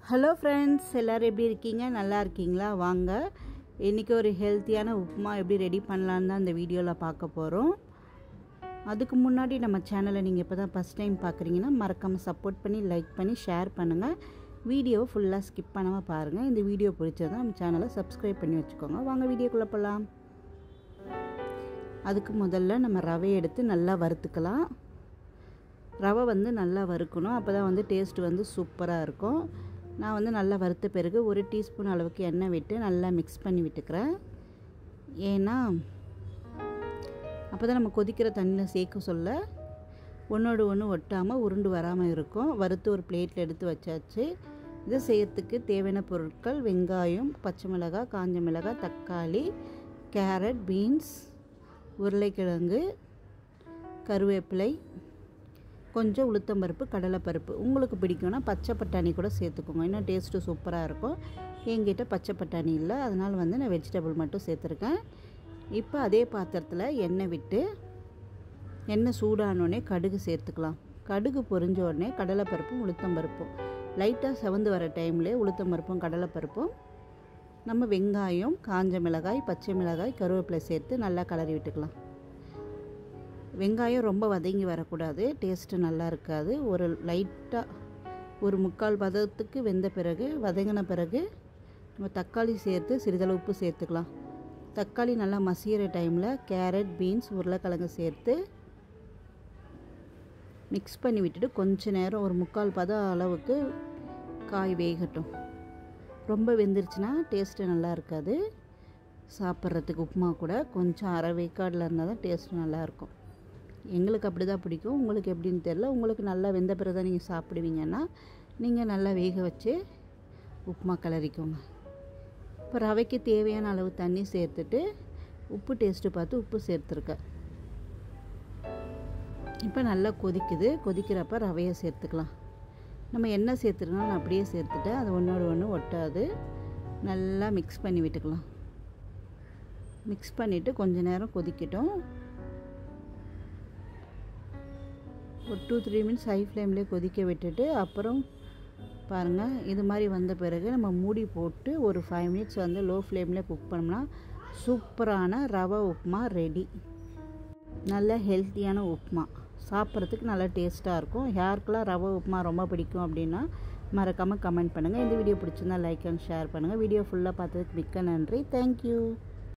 hello friends எல்லோரும் எப்படி இருக்கீங்க நல்லா இருக்கீங்களா வாங்க இன்றைக்கி ஒரு ஹெல்த்தியான உப்புமா எப்படி ரெடி பண்ணலான்னு தான் இந்த வீடியோவில் பார்க்க போகிறோம் அதுக்கு முன்னாடி நம்ம சேனலை நீங்கள் இப்போ தான் ஃபஸ்ட் டைம் பார்க்குறீங்கன்னா மறக்காமல் சப்போர்ட் பண்ணி லைக் பண்ணி ஷேர் பண்ணுங்கள் வீடியோவை ஃபுல்லாக ஸ்கிப் பண்ணாமல் பாருங்கள் இந்த வீடியோ பிடிச்சதா நம்ம சேனலை சப்ஸ்கிரைப் பண்ணி வச்சுக்கோங்க வாங்க வீடியோக்குள்ளே போகலாம் அதுக்கு முதல்ல நம்ம ரவை எடுத்து நல்லா வறுத்துக்கலாம் ரவை வந்து நல்லா வறுக்கணும் அப்போ தான் வந்து டேஸ்ட் வந்து சூப்பராக இருக்கும் நான் வந்து நல்லா வறுத்த பிறகு ஒரு டீஸ்பூன் அளவுக்கு எண்ணெய் விட்டு நல்லா மிக்ஸ் பண்ணி விட்டுக்கிறேன் ஏன்னா அப்போ தான் நம்ம கொதிக்கிற தண்ணியில் சேர்க்க சொல்ல ஒன்றோடு ஒன்று ஒட்டாமல் உருண்டு வராமல் இருக்கும் வறுத்து ஒரு பிளேட்டில் எடுத்து வச்சாச்சு இதை செய்யறதுக்கு தேவையான பொருட்கள் வெங்காயம் பச்சை மிளகாய் காஞ்ச மிளகாய் தக்காளி கேரட் பீன்ஸ் உருளைக்கிழங்கு கருவேப்பிலை கொஞ்சம் உளுத்தம்பருப்பு கடலைப்பருப்பு உங்களுக்கு பிடிக்கும்னா பச்சை பட்டாணி கூட சேர்த்துக்கோங்க இன்னும் டேஸ்ட்டு சூப்பராக இருக்கும் என்கிட்ட பச்சை பட்டாணி இல்லை அதனால் வந்து நான் வெஜிடபிள் மட்டும் சேர்த்துருக்கேன் இப்போ அதே பாத்திரத்தில் எண்ணெய் விட்டு எண்ணெய் சூடானோடனே கடுகு சேர்த்துக்கலாம் கடுகு பொரிஞ்ச உடனே கடலைப்பருப்பும் உளுத்தம்பருப்பும் லைட்டாக செவந்து வர டைம்லேயே உளுத்தம்பருப்பும் கடலைப்பருப்பும் நம்ம வெங்காயம் காஞ்ச மிளகாய் பச்சை மிளகாய் கருவேப்பிலை சேர்த்து நல்லா கலரி விட்டுக்கலாம் வெங்காயம் ரொம்ப வதங்கி வரக்கூடாது டேஸ்ட்டு நல்லா இருக்காது ஒரு லைட்டாக ஒரு முக்கால் பதத்துக்கு வெந்த பிறகு வதங்கின பிறகு நம்ம தக்காளி சேர்த்து சிறிதளவு உப்பு சேர்த்துக்கலாம் தக்காளி நல்லா மசிகிற டைமில் கேரட் பீன்ஸ் உருளைக்கிழங்கு சேர்த்து மிக்ஸ் பண்ணி விட்டுட்டு கொஞ்ச நேரம் ஒரு முக்கால் பதம் அளவுக்கு காய் வேகட்டும் ரொம்ப வெந்துருச்சுன்னா டேஸ்ட்டு நல்லா இருக்காது சாப்பிட்றதுக்கு உப்புமா கூட கொஞ்சம் அரை வேக்காடில் இருந்தால் தான் டேஸ்ட்டு நல்லாயிருக்கும் எங்களுக்கு அப்படி தான் பிடிக்கும் உங்களுக்கு எப்படின்னு தெரில உங்களுக்கு நல்லா வெந்த பிறகு தான் நீங்கள் சாப்பிடுவீங்கன்னா நீங்கள் நல்லா வேக வச்சு உப்புமா கிளறிக்கோங்க இப்போ ரவைக்கு தேவையான அளவு தண்ணி சேர்த்துட்டு உப்பு டேஸ்ட்டு பார்த்து உப்பு சேர்த்துருக்கேன் இப்போ நல்லா கொதிக்குது கொதிக்கிறப்ப ரவையை சேர்த்துக்கலாம் நம்ம என்ன சேர்த்துருக்கோம் நான் அப்படியே சேர்த்துட்டேன் அது ஒன்றோடு ஒன்று ஒட்டாது நல்லா மிக்ஸ் பண்ணி விட்டுக்கலாம் மிக்ஸ் பண்ணிவிட்டு கொஞ்ச நேரம் கொதிக்கட்டும் ஒரு டூ த்ரீ மினிட்ஸ் ஹை ஃப்ளேம்லேயே கொதிக்க விட்டுட்டு அப்புறம் பாருங்கள் இது மாதிரி வந்த பிறகு நம்ம மூடி போட்டு ஒரு ஃபைவ் மினிட்ஸ் வந்து லோ ஃப்ளேமில் குக் பண்ணோம்னா சூப்பரான ரவை உப்புமா ரெடி நல்ல ஹெல்த்தியான உப்புமா சாப்பிட்றதுக்கு நல்லா டேஸ்ட்டாக இருக்கும் யாருக்கெல்லாம் ரவை உப்புமா ரொம்ப பிடிக்கும் அப்படின்னா மறக்காமல் கமெண்ட் பண்ணுங்கள் இந்த வீடியோ பிடிச்சிருந்தா லைக் அண்ட் ஷேர் பண்ணுங்கள் வீடியோ ஃபுல்லாக பார்த்ததுக்கு மிக்க நன்றி தேங்க்யூ